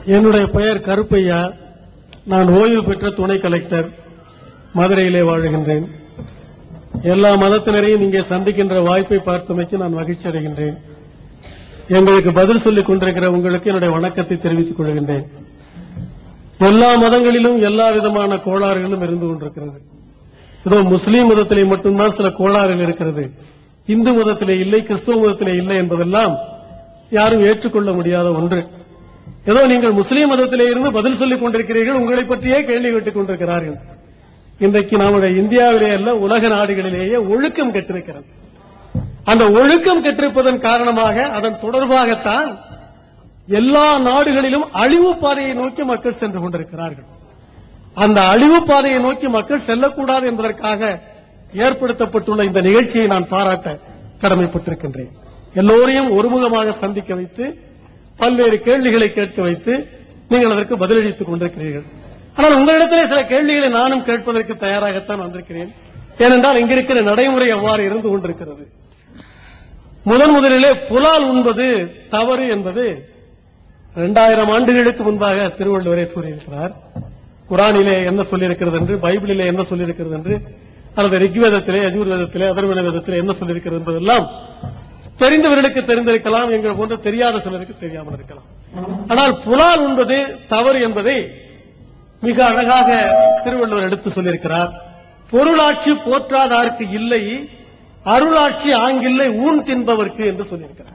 என்னுடைய பெயர் கருப்பையா நான் ஓய்வு பெற்ற துணை கலெக்டர் மதுரையிலே வாழுகின்றேன் எல்லா மதத்தினரையும் இங்கே சந்திக்கின்ற வாய்ப்பை பார்த்தமைக்கு நான் மகிழ்ச்சி அடைகின்றேன் எங்களுக்கு பதில் சொல்லிக் கொண்டிருக்கிற உங்களுக்கு என்னுடைய வணக்கத்தை தெரிவித்துக் கொள்கின்றேன் எல்லா மதங்களிலும் எல்லா விதமான கோளாறுகளும் இருந்து கொண்டிருக்கிறது இதோ முஸ்லீம் மதத்திலே மட்டும்தான் சில கோளாறுகள் இருக்கிறது இந்து மதத்திலே இல்லை கிறிஸ்துவ மதத்திலே இல்லை என்பதெல்லாம் யாரும் ஏற்றுக்கொள்ள முடியாத ஒன்று ஏதோ நீங்கள் முஸ்லீம் மதத்திலே இருந்து பதில் சொல்லிக் கொண்டிருக்கிறீர்கள் உங்களை பற்றியே கேள்வி கேட்டுக் கொண்டிருக்கிறார்கள் இன்றைக்கு நம்முடைய இந்தியாவிலே அல்ல உலக நாடுகளிலேயே ஒழுக்கம் கெட்டிருக்கிறது அந்த ஒழுக்கம் கெட்டிருப்பதன் காரணமாக அதன் தொடர்பாகத்தான் எல்லா நாடுகளிலும் அழிவு பாதையை நோக்கி மக்கள் சென்று கொண்டிருக்கிறார்கள் அந்த அழிவு பாதையை நோக்கி மக்கள் செல்லக்கூடாது என்பதற்காக ஏற்படுத்தப்பட்டுள்ள இந்த நிகழ்ச்சியை நான் பாராட்ட கடமைப்பட்டிருக்கின்றேன் எல்லோரையும் ஒருமுகமாக சந்திக்க வைத்து பல்வேறு கேள்விகளை கேட்க வைத்து நீங்கள் அதற்கு பதிலளித்துக் கொண்டிருக்கிறீர்கள் ஆனால் உங்களிடத்திலே சில கேள்விகளை நானும் கேட்பதற்கு தயாராகத்தான் வந்திருக்கிறேன் ஏனென்றால் இங்கிருக்கிற நடைமுறை அவ்வாறு இருந்து கொண்டிருக்கிறது முதன் முதலிலே புலால் உண்பது தவறு என்பது இரண்டாயிரம் ஆண்டுகளுக்கு முன்பாக திருவள்ளுவரே கூறியிருக்கிறார் குரானிலே என்ன சொல்லியிருக்கிறது என்று பைபிளிலே என்ன சொல்லியிருக்கிறது என்று அல்லது ரிக்வேதத்திலே யஜுர்வேதத்திலே அதர்வன வேதத்திலே என்ன சொல்லியிருக்கிறது என்பதெல்லாம் தெரிந்தவர்களுக்கு தெரிந்திருக்கலாம் எங்கள் போன்ற தெரியாத சிலருக்கு தெரியாமல் இருக்கலாம் ஆனால் புலால் உண்பது தவறு என்பதை மிக அழகாக திருவள்ளுவர் எடுத்து சொல்லியிருக்கிறார் பொருளாட்சி போற்றாதார்க்கு இல்லை அருளாட்சி ஆங்கில்லை ஊன் தின்பவர்க்கு என்று சொல்லியிருக்கிறார்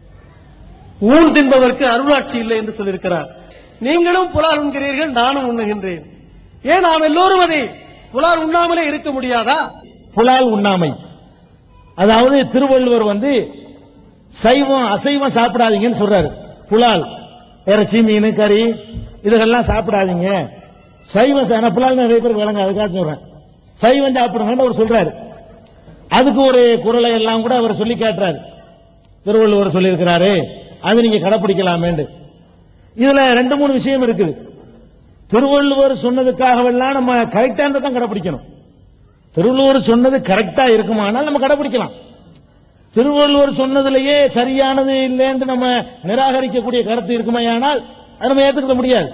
ஊன் தின்பவர்க்கு அருளாட்சி இல்லை என்று சொல்லியிருக்கிறார் நீங்களும் புலால் உண்கிறீர்கள் நானும் உண்ணுகின்றேன் ஏன் நாம் எல்லோரும் அதை புலால் உண்ணாமலே இருக்க முடியாதா புலால் உண்ணாமை அதாவது திருவள்ளுவர் வந்து சைவம் அசைவம் சாப்பிடாதீங்கன்னு சொல்றாரு புலால் இறைச்சி மீன் கறி இதெல்லாம் சாப்பிடாதீங்க சைவம் சா- நான் புலால் நிறைய பேர் விளங்க அதுக்காக சொல்றேன் சைவம் சாப்பிடுங்கன்னு அவர் சொல்றாரு அதுக்கு ஒரு குரலை எல்லாம் கூட அவர் சொல்லி கேட்டுறாரு திருவள்ளுவர் சொல்லியிருக்கிறாரு அது நீங்க கடைப்பிடிக்கலாமேண்டு இதுல ரெண்டு மூணு விஷயம் இருக்குது திருவள்ளுவர் சொன்னதுக்காகவெல்லாம் நம்ம கரெக்டா தான் கடைப்பிடிக்கணும் திருவள்ளுவர் சொன்னது கரெக்டா இருக்குமானால் நம்ம கடைபிடிக்கலாம் திருவள்ளுவர் சொன்னதிலேயே சரியானது இல்லைன்னு நம்ம நிராகரிக்கக்கூடிய கருத்து இருக்குமையானால் அதை நம்ம ஏற்றுக்க முடியாது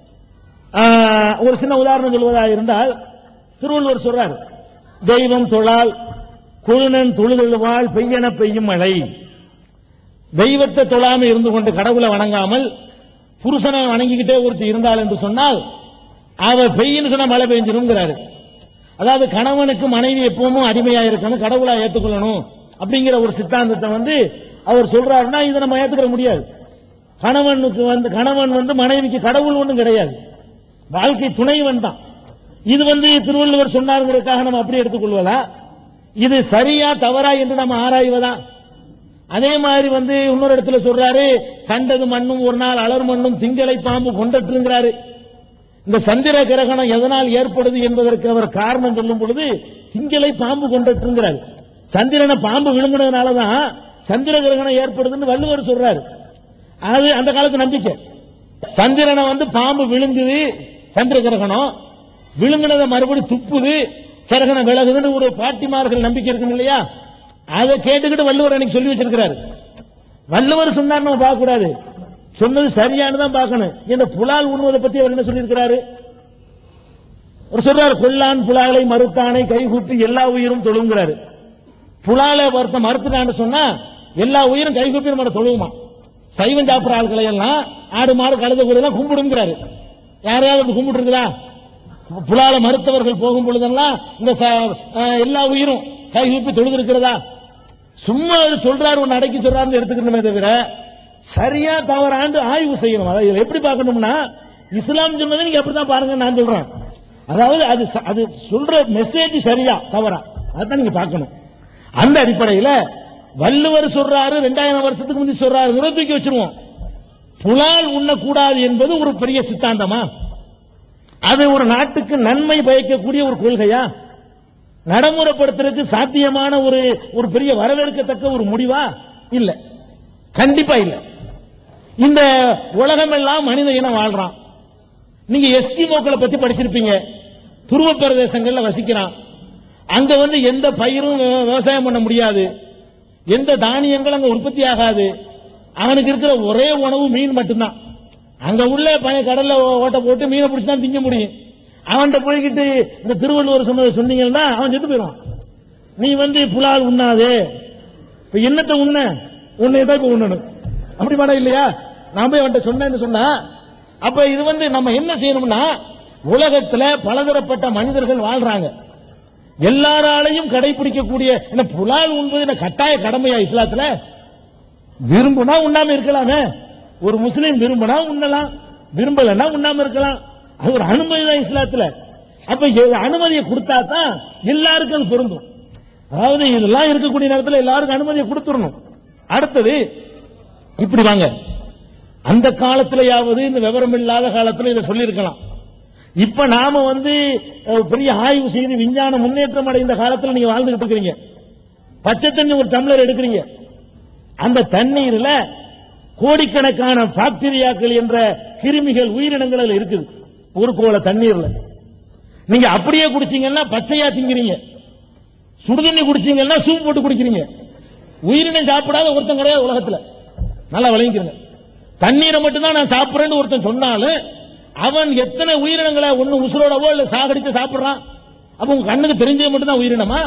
ஆஹ், ஒரு சின்ன உதாரணம் சொல்வதா இருந்தால் திருவள்ளுவர் சொல்றார் தெய்வம் தொழால் குழுனன் தொழுதழுவாள் பெய்யன பெய்யும் மழை தெய்வத்தை தொழாம இருந்து கொண்டு கடவுளை வணங்காமல் புருஷனை வணங்கிக்கிட்டே ஒருத்தி இருந்தாள் என்று சொன்னால் அவ பெய்யுன்னு சொன்னா மழை பெஞ்சிருங்கிறாரு அதாவது கணவனுக்கு மனைவி எப்பவும் அடிமையா இருக்கணும் கடவுளா ஏத்துக்கொள்ளணும் அப்படிங்கிற ஒரு சித்தாந்தத்தை வந்து அவர் சொல்றாருன்னா இதை நம்ம ஏத்துக்கிற முடியாது கணவனுக்கு வந்து கணவன் வந்து மனைவிக்கு கடவுள் ஒண்ணும் கிடையாது வாழ்க்கை துணைவன் தான் இது வந்து திருவள்ளுவர் சொன்னாருங்கிறதுக்காக நம்ம அப்படி எடுத்துக்கொள்வதா இது சரியா தவறா என்று நம்ம ஆராய்வதா அதே மாதிரி வந்து இன்னொரு இடத்துல சொல்றாரு கண்டது மண்ணும் ஒரு நாள் அலர் மண்ணும் திங்களை பாம்பு கொண்டட்டுங்கிறாரு இந்த சந்திர கிரகணம் எதனால் ஏற்படுது என்பதற்கு அவர் காரணம் சொல்லும் பொழுது திங்களை பாம்பு கொண்டட்டுங்கிறார் சந்திரனை பாம்பு விழுங்குனதுனாலதான் சந்திர கிரகணம் ஏற்படுதுன்னு வள்ளுவர் சொல்றாரு அது அந்த காலத்து நம்பிக்கை சந்திரனை வந்து பாம்பு விழுங்குது சந்திர கிரகணம் விழுங்குனதை மறுபடி துப்புது கிரகணம் விலகுதுன்னு ஒரு பாட்டிமார்கள் நம்பிக்கை இருக்கும் இல்லையா அதை கேட்டுக்கிட்டு வள்ளுவர் அன்னைக்கு சொல்லி வச்சிருக்கிறாரு வள்ளுவர் சொன்னார் நம்ம பார்க்க கூடாது சொன்னது சரியானதான் பார்க்கணும் இந்த புலால் உண்ணுவதை பத்தி அவர் என்ன சொல்லியிருக்கிறாரு அவர் சொல்றாரு கொல்லான் புலாலை மறுத்தானை கைகூப்பி எல்லா உயிரும் தொழுங்கிறாரு புலாலை வருத்த மறுத்துட்டான்னு சொன்னா எல்லா உயிரும் கைகூப்பி நம்ம தொழுவுமா சைவம் சாப்பிடுற ஆட்களை எல்லாம் ஆடு மாடு கழுத கூட எல்லாம் கும்பிடுங்கிறாரு யாரையாவது அப்படி கும்பிட்டு இருக்குதா புலால மறுத்தவர்கள் போகும் பொழுதெல்லாம் இந்த ச- அஹ், எல்லா உயிரும் கைகூப்பி தொழுது இருக்கிறதா சும்மா அது சொல்றாரு ஒன்னு அடக்கி சொல்றாருன்னு எடுத்துக்கணுமே தவிர சரியா தவறாண்டு ஆய்வு செய்யணும் அதாவது இதுல எப்படி பார்க்கணும்னா இஸ்லாம் சொன்னதை நீங்க அப்படித்தான் பாருங்க நான் சொல்றேன் அதாவது அது ச- அது சொல்ற மெசேஜ் சரியா தவறா அதான் நீங்க பார்க்கணும் அந்த அடிப்படையில வள்ளுவர் சொல்றாரு ரெண்டாயிரம் வருஷத்துக்கு முந்தி சொல்றாரு தூக்கி வச்சிருவோம் புலால் உண்ணக்கூடாது என்பது ஒரு பெரிய சித்தாந்தமா அது ஒரு நாட்டுக்கு நன்மை பயக்கக்கூடிய ஒரு கொள்கையா நடைமுறைப்படுத்துறதுக்கு சாத்தியமான ஒரு ஒரு பெரிய வரவேற்கத்தக்க ஒரு முடிவா இல்ல கண்டிப்பா இல்ல இந்த உலகம் எல்லாம் மனித இனம் வாழ்றான் நீங்க எஸ்கிமோக்களை பத்தி படிச்சிருப்பீங்க துருவ பிரதேசங்கள்ல வசிக்கிறான் அங்க வந்து எந்த பயிரும் விவ- விவசாயம் பண்ண முடியாது எந்த தானியங்களும் அங்க உற்பத்தி ஆகாது அவனுக்கு இருக்கிற ஒரே உணவு மீன் மட்டும்தான் அங்க உள்ள பழைய கடல்ல ஓ- ஓட்ட போட்டு மீனை பிடிச்சி தான் திங்க முடியும் அவன்கிட்ட போய்கிட்டு இந்த திருவள்ளுவர் சொன்னதை சொன்னீங்கன்னா அவன் செத்து போயிடுவான் நீ வந்து புலால் உண்ணாதே இப்ப என்னத்தை உண்ண உன்னை தான் இப்ப உண்ணணும் அப்படி மாடா இல்லையா நான் போய் அவன்கிட்ட சொன்னேன்னு சொன்னா அப்ப இது வந்து நம்ம என்ன செய்யணும்னா உலகத்துல பலதரப்பட்ட மனிதர்கள் வாழ்றாங்க எல்லாராலையும் கடைபிடிக்கக்கூடிய என்ன புலால் உண்பது என்ன கட்டாய கடமையா இஸ்லாத்துல விரும்புனா உண்ணாம இருக்கலாமே ஒரு முஸ்லீம் விரும்பினா உண்ணலாம் விரும்பலன்னா உண்ணாம இருக்கலாம் அது ஒரு அனுமதி தான் இஸ்லாத்துல அப்ப எ- அனுமதியை கொடுத்தா தான் எல்லாருக்கும் அது பொருந்தும் அதாவது இதெல்லாம் இருக்கக்கூடிய நேரத்தில் எல்லாருக்கும் அனுமதியை கொடுத்துடணும் அடுத்தது இப்படி வாங்க அந்த காலத்திலேயாவது இந்த விவரம் இல்லாத காலத்துல இதை சொல்லியிருக்கலாம் இப்ப நாம வந்து அஹ், பெரிய ஆய்வு செய்து விஞ்ஞான முன்னேற்றம் அடைந்த காலத்துல நீங்க வாழ்ந்துகிட்டு இருக்கிறீங்க பச்சை தண்ணி ஒரு டம்ளர் எடுக்கிறீங்க அந்த தண்ணீர்ல கோடிக்கணக்கான பாக்டீரியாக்கள் என்ற கிருமிகள் உயிரினங்கள் அதுல இருக்குது ஒரு கோல தண்ணீர்ல நீங்க அப்படியே குடிச்சீங்கன்னா பச்சையா திங்கிறீங்க சுடுதண்ணி குடிச்சீங்கன்னா சூப் போட்டு குடிக்கிறீங்க உயிரினம் சாப்பிடாத ஒருத்தன் கிடையாது உலகத்துல நல்லா விளங்கிக்கிறங்க தண்ணீரை மட்டும் தான் நான் சாப்பிடுறேன்னு ஒருத்தன் சொன்னாலும் அவன் எத்தனை உயிரினங்களை ஒண்ணு உசுரோடவோ இல்ல சாகடித்து சாப்பிடுறான் அப்ப உங்க கண்ணுக்கு தெரிஞ்சது மட்டும் தான் உயிரினமா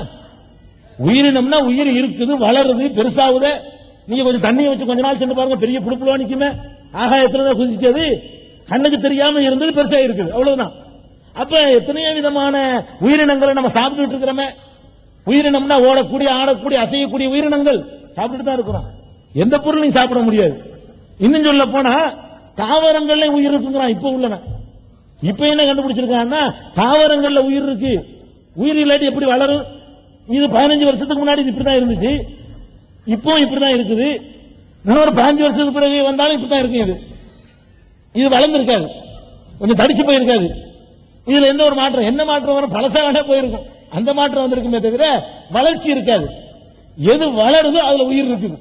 உயிரினம்னா உயிர் இருக்குது வளருது பெருசாகுது நீங்க கொஞ்சம் தண்ணியை வச்சு கொஞ்ச நாள் சென்று பாருங்க பெரிய புழுப்புலா நிக்குமே ஆகாயத்துல தான் குதிச்சது கண்ணுக்கு தெரியாம இருந்தது பெருசா இருக்குது அவ்வளவுதான் அப்ப எத்தனையோ விதமான உயிரினங்களை நம்ம சாப்பிட்டுட்டு இருக்கிறோமே உயிரினம்னா ஓடக்கூடிய ஆடக்கூடிய அசையக்கூடிய உயிரினங்கள் சாப்பிட்டுட்டு தான் இருக்கிறோம் எந்த பொருளையும் சாப்பிட முடியாது இன்னும் சொல்ல போனா தாவரங்கள்ல உயிர் இருக்குங்கிறான் இப்ப உள்ளவன் இப்ப என்ன கண்டுபிடிச்சிருக்காங்கன்னா தாவரங்கள்ல உயிர் இருக்கு உயிர் இல்லாட்டி எப்படி வளரும் இது பதினஞ்சு வருஷத்துக்கு முன்னாடி இது இப்படிதான் இருந்துச்சு இப்போ இப்படிதான் இருக்குது இன்னொரு பதினஞ்சு வருஷத்துக்கு பிறகு வந்தாலும் இப்படிதான் இருக்கு இது இது வளர்ந்திருக்காது கொஞ்சம் தடிச்சு போயிருக்காது இதுல எந்த ஒரு மாற்றம் என்ன மாற்றம் வரும் பழசா வேணா போயிருக்கும் அந்த மாற்றம் வந்திருக்குமே தவிர வளர்ச்சி இருக்காது எது வளருதோ அதுல உயிர் இருக்குது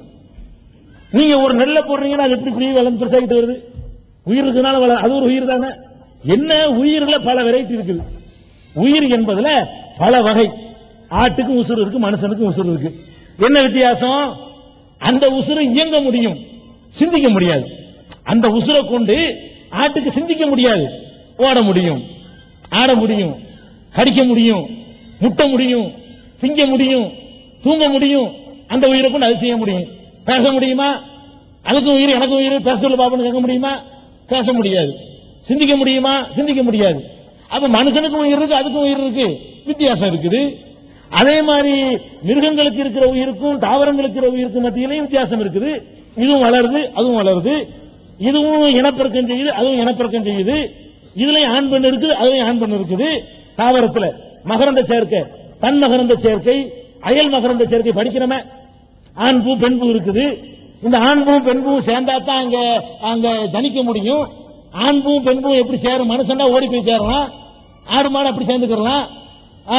நீங்க ஒரு நெல்லை போடுறீங்கன்னா அது எப்படி இப்படி வளர்ந்து பெருசாகிட்டு வருது உயிர் இருக்கிறதுனால வள அது ஒரு உயிர் தானே என்ன உயிர்ல பல வெரைட்டி இருக்குது உயிர் என்பதுல பல வகை ஆட்டுக்கும் உசுறு இருக்கு மனுஷனுக்கும் உசுறு இருக்கு என்ன வித்தியாசம் அந்த உசுறு இயங்க முடியும் சிந்திக்க முடியாது அந்த உசுரை கொண்டு ஆட்டுக்கு சிந்திக்க முடியாது ஓட முடியும் ஆட முடியும் கடிக்க முடியும் முட்ட முடியும் திங்க முடியும் தூங்க முடியும் அந்த உயிரை கொண்டு அது செய்ய முடியும் பேச முடியுமா அதுக்கும் உயிர் எனக்கும் உயிர் பேச சொல்ல பாப்பன்னு கேட்க முடியுமா பேச முடியாது சிந்திக்க முடியுமா சிந்திக்க முடியாது அப்ப மனுஷனுக்கும் உயிர் இருக்கு அதுக்கும் உயிர் இருக்கு வித்தியாசம் இருக்குது அதே மாதிரி மிருகங்களுக்கு இருக்கிற உயிருக்கும் தாவரங்களுக்கு இருக்கிற உயிருக்கும் மத்தியிலையும் வித்தியாசம் இருக்குது இதுவும் வளருது அதுவும் வளருது இதுவும் இனப்பெருக்கம் செய்யுது அதுவும் இனப்பெருக்கம் செய்யுது இதுலயும் ஆண் பெண் இருக்குது அதுலயும் ஆண் பெண் இருக்குது தாவரத்துல மகரந்த சேர்க்கை தன் மகரந்த சேர்க்கை அயல் மகரந்த சேர்க்கை படிக்கிறோமே ஆண் பூ பெண் பூ இருக்குது இந்த ஆண் பூ பெண் பூ சேர்ந்தா தான் அங்க அங்க ஜனிக்க முடியும் ஆண் பூ பெண் பூ எப்படி சேரும் மனுஷன்னா ஓடி போய் சேரலாம் ஆடு மாடு அப்படி சேர்ந்துக்கிறலாம் ஆ,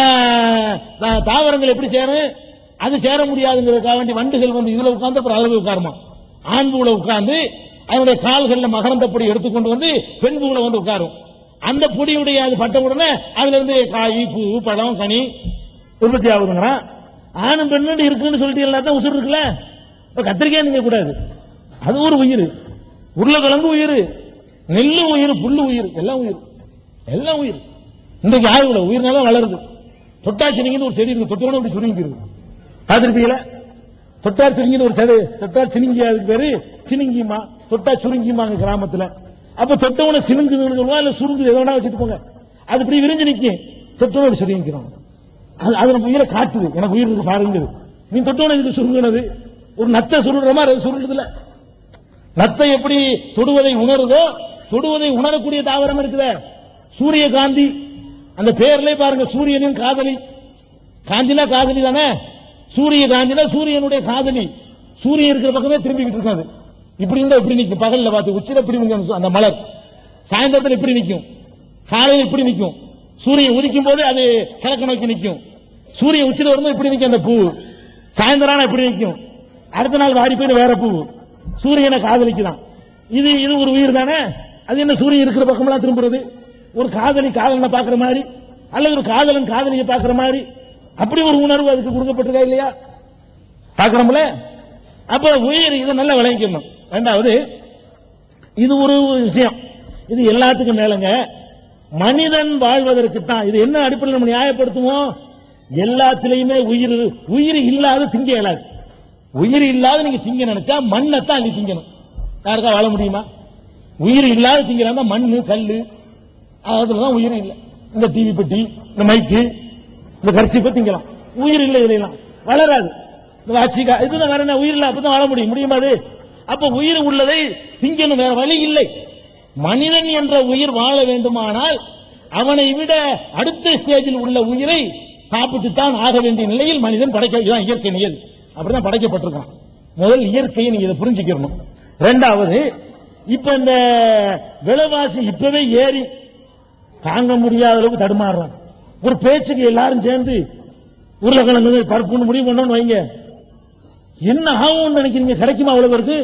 தா- தாவரங்கள் எப்படி சேரும் அது சேர முடியாதுங்கிறதுக்காக வேண்டி வண்டுகள் வந்து இதுல உட்கார்ந்து அப்புறம் அதுல போய் உட்காருமா ஆண் பூல உட்கார்ந்து அதனுடைய கால்கள்ல மகரந்த பொடி எடுத்துக்கொண்டு வந்து பெண் பூல வந்து உட்காரும் அந்த பொடியுடைய அது பட்ட உடனே அதுல இருந்து காய் பூ பழம் கனி உற்பத்தி ஆகுதுங்கிறான் ஆணும் பெண்ணும் இருக்குன்னு சொல்லிட்டு எல்லாத்தையும் உசுர் இருக்குல்ல இப்ப கத்திரிக்காய் நீங்க கூடாது அது ஒரு உயிர் உருளைக்கிழங்கு உயிர் நெல்லு உயிர் புல்லு உயிர் எல்லாம் உயிர் எல்லாம் உயிர் இன்றைக்கு யாரு கூட உயிர்னால வளருது தொட்டாச்சினிங்கன்னு ஒரு செடி இருக்கு தொட்டோட அப்படி சுருங்கிருக்கு பார்த்திருப்பீங்களா தொட்டார் சுருங்கின்னு ஒரு செடி தொட்டார் சினிங்கி அதுக்கு பேரு சினிங்கிமா தொட்டா சுருங்கிமாங்க கிராமத்துல அப்ப தொட்டவன சினுங்குதுன்னு சொல்லுவா இல்ல சுருங்குது எதோ வேணா வச்சுட்டு போங்க அது இப்படி விரிஞ்சு நிக்கும் தொட்டவன அப்படி சுருங்கிக்கிறோம் அது அது நம்ம உயிரை காட்டுது எனக்கு உயிர் இருக்கு பாருங்குது நீ தொட்டவன இதுக்கு சுருங்குனது ஒரு நத்தை சுருடுற மாதிரி அது சுருடுது இல்ல நத்தை எப்படி தொடுவதை உணருதோ தொடுவதை உணரக்கூடிய தாவரம் இருக்குதே சூரியகாந்தி அந்த பேர்லயே பாருங்க சூரியனின் காதலி காந்தினா காதலி தானே சூரிய காந்தினா சூரியனுடைய காதலி சூரியன் இருக்கிற பக்கமே திரும்பிக்கிட்டு இருக்காது இப்படி இருந்தா இப்படி நிக்கும் பகல்ல பார்த்து உச்சில இப்படி நிக்கும் அந்த மலர் சாயந்தரத்துல இப்படி நிக்கும் காலையில இப்படி நிக்கும் சூரியன் உதிக்கும் போது அது கிழக்கு நோக்கி நிக்கும் சூரியன் உச்சில வரும்போது இப்படி நிக்கும் அந்த பூ சாயந்தரம் ஆனா இப்படி நிக்கும் அடுத்த நாள் வாடி போய் வேற பூ சூரியனை காதலிக்குதான் இது இது ஒரு உயிர் தானே அது என்ன சூரியன் இருக்கிற பக்கமெல்லாம் திரும்புறது ஒரு காதலி காதலனை பாக்குற மாதிரி அல்லது ஒரு காதலன் காதலியை பாக்குற மாதிரி அப்படி ஒரு உணர்வு அதுக்கு கொடுக்கப்பட்டிருக்கா இல்லையா பாக்குறோம்ல அப்ப உயிர் இதை நல்லா விளங்கிக்கணும் ரெண்டாவது இது ஒரு விஷயம் இது எல்லாத்துக்கும் மேலங்க மனிதன் வாழ்வதற்கு தான் இது என்ன அடிப்படையில் நம்ம நியாயப்படுத்துவோம் எல்லாத்திலையுமே உயிர் உயிர் இல்லாத திங்க இயலாது உயிர் இல்லாத நீங்க திங்க நினைச்சா மண்ணை தான் அள்ளி திங்கணும் யாருக்கா வாழ முடியுமா உயிர் இல்லாத திங்கிறாங்க மண்ணு கல்லு அதுலதான் உயிர் இல்லை இந்த டிவி பெட்டி இந்த மைக்கு இந்த கர்ச்சிப்பை திங்கலாம் உயிர் இல்லை இதெல்லாம் வளராது இந்த வாட்சிக்கா இதுதான் வேற என்ன உயிர் இல்லை அப்பதான் வாழ முடியும் முடியுமா அது அப்ப உயிர் உள்ளதை திங்கணும் வேற வழி இல்லை மனிதன் என்ற உயிர் வாழ வேண்டுமானால் அவனை விட அடுத்த ஸ்டேஜில் உள்ள உயிரை சாப்பிட்டுத்தான் ஆக வேண்டிய நிலையில் மனிதன் படைக்க இதுதான் இயற்கை நியதி அப்படிதான் படைக்கப்பட்டிருக்கான் முதல் இயற்கையை நீங்க இதை புரிஞ்சுக்கணும் ரெண்டாவது இப்ப இந்த விலைவாசி இப்பவே ஏறி தாங்க முடியாத அளவுக்கு தடுமாறுறான் ஒரு பேச்சுக்கு எல்லாரும் சேர்ந்து உருளைக்கிழங்கு பருப்புன்னு முடிவு பண்ணணும்னு வைங்க என்ன ஆகும்னு நினைக்கிறீங்க கிடைக்குமா அவ்வளவு பேருக்கு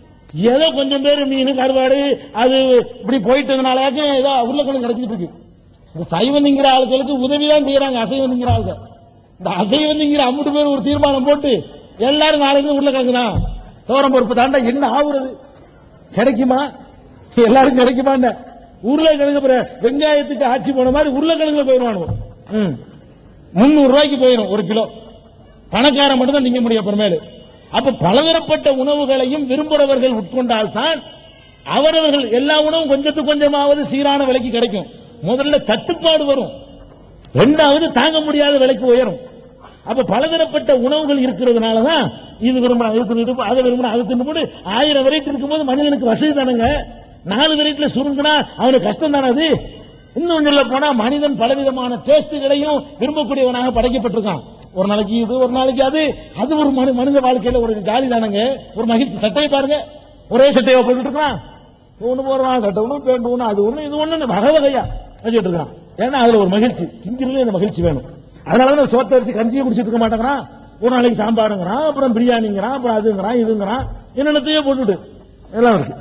ஏதோ கொஞ்சம் பேர் மீன் கருவாடு அது இப்படி போயிட்டதுனாலயாச்சும் ஏதோ உருளைக்கிழங்கு கிடைச்சிட்டு இருக்கு இந்த சைவம் திங்கிற ஆட்களுக்கு உதவி தான் செய்யறாங்க அசைவம் திங்கிற ஆளுங்க இந்த அசைவம் திங்கிற அம்புட்டு பேர் ஒரு தீர்மானம் போட்டு எல்லாரும் நாளைக்கு உருளைக்கிழங்கு தான் தோரம் பருப்பு தாண்டா என்ன ஆகுறது கிடைக்குமா எல்லாரும் கிடைக்குமா உருளைக்கிழங்கு பிற- வெங்காயத்துக்கு ஆட்சி போன மாதிரி உருளைக்கிழங்குல போயிடுவானு ம். முந்நூறு ரூபாய்க்கு போயிடும் ஒரு கிலோ பணக்காரன் மட்டும் தான் திங்க முடியும் அப்புறமேலு அப்ப பலதரப்பட்ட உணவுகளையும் விரும்புறவர்கள் உட்கொண்டால்தான் அவரவர்கள் எல்லா உணவும் கொஞ்சத்துக்கு கொஞ்சமாவது சீரான விலைக்கு கிடைக்கும் முதல்ல தட்டுப்பாடு வரும் ரெண்டாவது தாங்க முடியாத விலைக்கு உயரும் அப்ப பலதரப்பட்ட உணவுகள் இருக்கிறதுனாலதான் இது விரும்பணும் இது தின்னுட்டு அதை விரும்பணும் அதை தின்னு ஆயிரம் வெரைட்டி இருக்கும்போது மனிதனுக்கு வசதி தானுங்க நாலு வெரைட்டில சுருங்கினா அவனுக்கு கஷ்டம் தானே அது இன்னும் சொல்ல போனா மனிதன் பலவிதமான டேஸ்டுகளையும் விரும்பக்கூடியவனாக படைக்கப்பட்டிருக்கான் ஒரு நாளைக்கு இது ஒரு நாளைக்கு அது அது ஒரு மனு- மனித வாழ்க்கையில ஒரு ஜாலி தானுங்க ஒரு மகிழ்ச்சி சட்டையை பாருங்க ஒரே சட்டையை போட்டுட்டு இருக்கான் ஒண்ணு போடுறான் சட்டை ஒண்ணு பேண்ட் ஒண்ணு அது ஒண்ணு இது ஒண்ணு வகை வகையா வச்சுட்டு இருக்கான் ஏன்னா அதுல ஒரு மகிழ்ச்சி திங்கிறதுல இந்த மகிழ்ச்சி வேணும் அதனாலதான் சோத்த அரிசி கஞ்சியை குடிச்சிட்டு இருக்க மாட்டேங்கிறான் ஒரு நாளைக்கு சாம்பாருங்கிறான் அப்புறம் பிரியாணிங்கிறான் அப்புறம் அதுங்கிறான் இதுங்கிறான் என்னென்னத்தையோ போட்டுட்டு எல்லாம் இருக்கு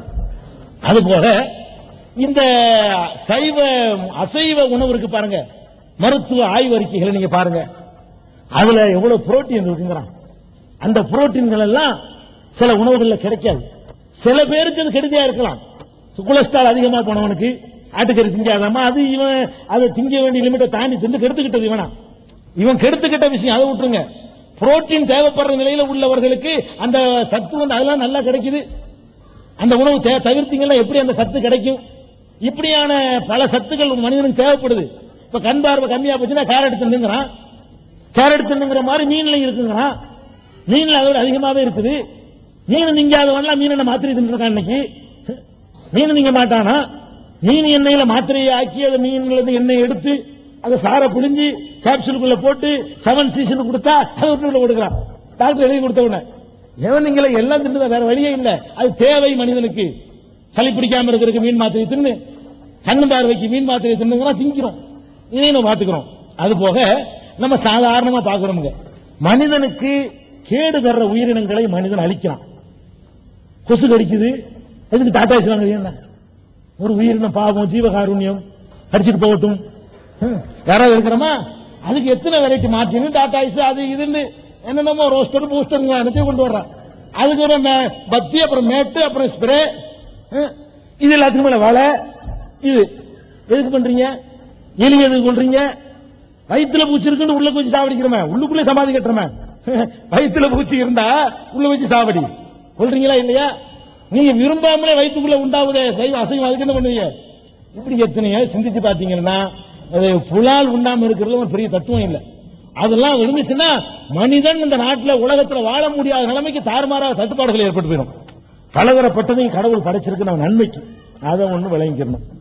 அது போல இந்த சைவ அசைவ உணவு இருக்கு பாருங்க மருத்துவ ஆய்வறிக்கைகளை நீங்க பாருங்க அதுல எவ்வளவு புரோட்டீன் இருக்குங்கிறான் அந்த புரோட்டீன்கள் எல்லாம் சில உணவுகள்ல கிடைக்காது சில பேருக்கு அது கெடுதியா இருக்கலாம் கொலஸ்ட்ரால் அதிகமா போனவனுக்கு ஆட்டுக்கறி திங்காதாமா அது இவன் அதை திங்க வேண்டிய லிமிட்டை தாண்டி தின்னு கெடுத்துக்கிட்டது இவனா இவன் கெடுத்துக்கிட்ட விஷயம் அதை விட்டுருங்க புரோட்டீன் தேவைப்படுற நிலையில உள்ளவர்களுக்கு அந்த சத்து வந்து அதெல்லாம் நல்லா கிடைக்குது அந்த உணவு தே- தவிர்த்தீங்கன்னா எப்படி அந்த சத்து கிடைக்கும் இப்படியான பல சத்துக்கள் மனிதனுக்கு தேவைப்படுது இப்ப கண் பார்வை கம்மியா போச்சுன்னா கேரட் தின்னுங்கிறான் கேரட் தின்னுங்கிற மாதிரி மீன்ல இருக்குங்கிறான் மீன்ல அதோட அதிகமாவே இருக்குது மீன் திங்காதவன்லாம் மீனை மாத்திரை தின்னுருக்கான் இன்னைக்கு மீன் திங்க மாட்டானா மீன் எண்ணெயில மாத்திரையை ஆக்கி அதை மீன்ல இருந்து எண்ணெய் எடுத்து அதை சாரை புழிஞ்சு கேப்சூலுக்குள்ள போட்டு செவன் சீசன் கொடுத்தா அதை விட்டு உள்ள கொடுக்குறான் டாக்டர் எழுதி கொடுத்த உடனே எவன் நீங்களே எல்லாம் தின்னுதான் வேற வழியே இல்ல அது தேவை மனிதனுக்கு சளி பிடிக்காம இருக்கிறதுக்கு மீன் மாத்திரை தின்னு கண்ணு பார்வைக்கு மீன் மாத்திரை தின்னுங்கிறோம் திங்கிறோம் இதையும் நம்ம பாத்துக்கிறோம் அது போக நம்ம சாதாரணமா பாக்குறோமுங்க மனிதனுக்கு கேடு தர்ற உயிரினங்களை மனிதன் அழிக்கிறான் கொசு கடிக்குது எதுக்கு டாட்டா வாங்க என்ன ஒரு உயிரினம் பாவம் ஜீவகாருண்யம் அடிச்சுட்டு போகட்டும் ஹம், யாராவது இருக்கிறோமா அதுக்கு எத்தனை வெரைட்டி மாற்றினு டாட்டா ஐஸ் அது இதுன்னு என்னென்னமோ ரோஸ்டர் பூஸ்டர் எல்லாத்தையும் கொண்டு வர்றான் அதுக்கு ஒரு மே- பத்தி அப்புறம் மேட்டு அப்புறம் ஸ்ப்ரே இது எல்லாத்துக்கும் மேல வலை இது எதுக்கு பண்றீங்க எலி எதுக்கு கொள்றீங்க வயித்துல பூச்சி இருக்குன்னு உள்ள வச்சு சாவடிக்கிறமே உள்ளுக்குள்ளே சமாதி கட்டுறமே வயித்துல பூச்சி இருந்தா உள்ள வச்சு சாவடி கொள்றீங்களா இல்லையா நீங்க விரும்பாமலே வயிற்றுக்குள்ள உண்டாவதே சைவ அசைவம் அதுக்கு என்ன பண்ணுவீங்க இப்படி எத்தனையோ சிந்திச்சு பாத்தீங்கன்னா அது புலால் உண்டாம இருக்கிறதுல ஒரு பெரிய தத்துவம் இல்லை அதெல்லாம் இருந்துச்சுன்னா மனிதன் இந்த நாட்டுல உலகத்துல வாழ முடியாத நிலைமைக்கு தாறுமாறாக தட்டுப்பாடுகள் ஏற்பட்டு போயிடும் பலதரப்பட்டதையும் கடவுள் படைச்சிருக்கு நம்ம நன்மைக்கு அதை ஒண்ணு விளங்கிக்கிறணும்